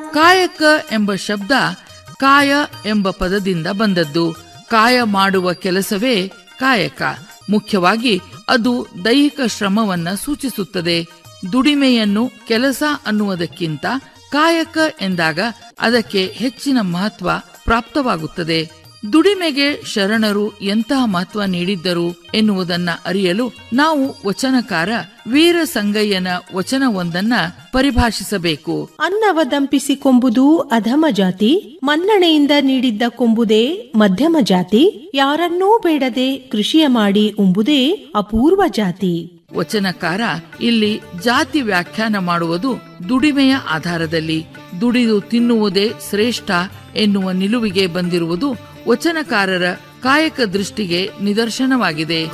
ಕಾಯಕ ಎಂಬ ಶಬ್ದ ಕಾಯ ಎಂಬ ಪದದಿಂದ ಬಂದದ್ದು ಕಾಯ ಮಾಡುವ ಕೆಲಸವೇ ಕಾಯಕ ಮುಖ್ಯವಾಗಿ ಅದು ದೈಹಿಕ ಶ್ರಮವನ್ನ ಸೂಚಿಸುತ್ತದೆ ದುಡಿಮೆಯನ್ನು ಕೆಲಸ ಅನ್ನುವುದಕ್ಕಿಂತ ಕಾಯಕ ಎಂದಾಗ ಅದಕ್ಕೆ ಹೆಚ್ಚಿನ ಮಹತ್ವ ಪ್ರಾಪ್ತವಾಗುತ್ತದೆ ದುಡಿಮೆಗೆ ಶರಣರು ಎಂತಹ ಮಹತ್ವ ನೀಡಿದ್ದರು ಎನ್ನುವುದನ್ನ ಅರಿಯಲು ನಾವು ವಚನಕಾರ ವೀರ ಸಂಗಯ್ಯನ ವಚನವೊಂದನ್ನ ಪರಿಭಾಷಿಸಬೇಕು ಅನ್ನವದಂಪಿಸಿ ಕೊಂಬುದು ಅಧಮ ಜಾತಿ ಮನ್ನಣೆಯಿಂದ ನೀಡಿದ್ದ ಕೊಂಬುದೇ ಮಧ್ಯಮ ಜಾತಿ ಯಾರನ್ನೂ ಬೇಡದೆ ಕೃಷಿಯ ಮಾಡಿ ಉಂಬುದೇ ಅಪೂರ್ವ ಜಾತಿ ವಚನಕಾರ ಇಲ್ಲಿ ಜಾತಿ ವ್ಯಾಖ್ಯಾನ ಮಾಡುವುದು ದುಡಿಮೆಯ ಆಧಾರದಲ್ಲಿ ದುಡಿದು ತಿನ್ನುವುದೇ ಶ್ರೇಷ್ಠ ಎನ್ನುವ ನಿಲುವಿಗೆ ಬಂದಿರುವುದು ವಚನಕಾರರ ಕಾಯಕ ದೃಷ್ಟಿಗೆ ನಿದರ್ಶನವಾಗಿದೆ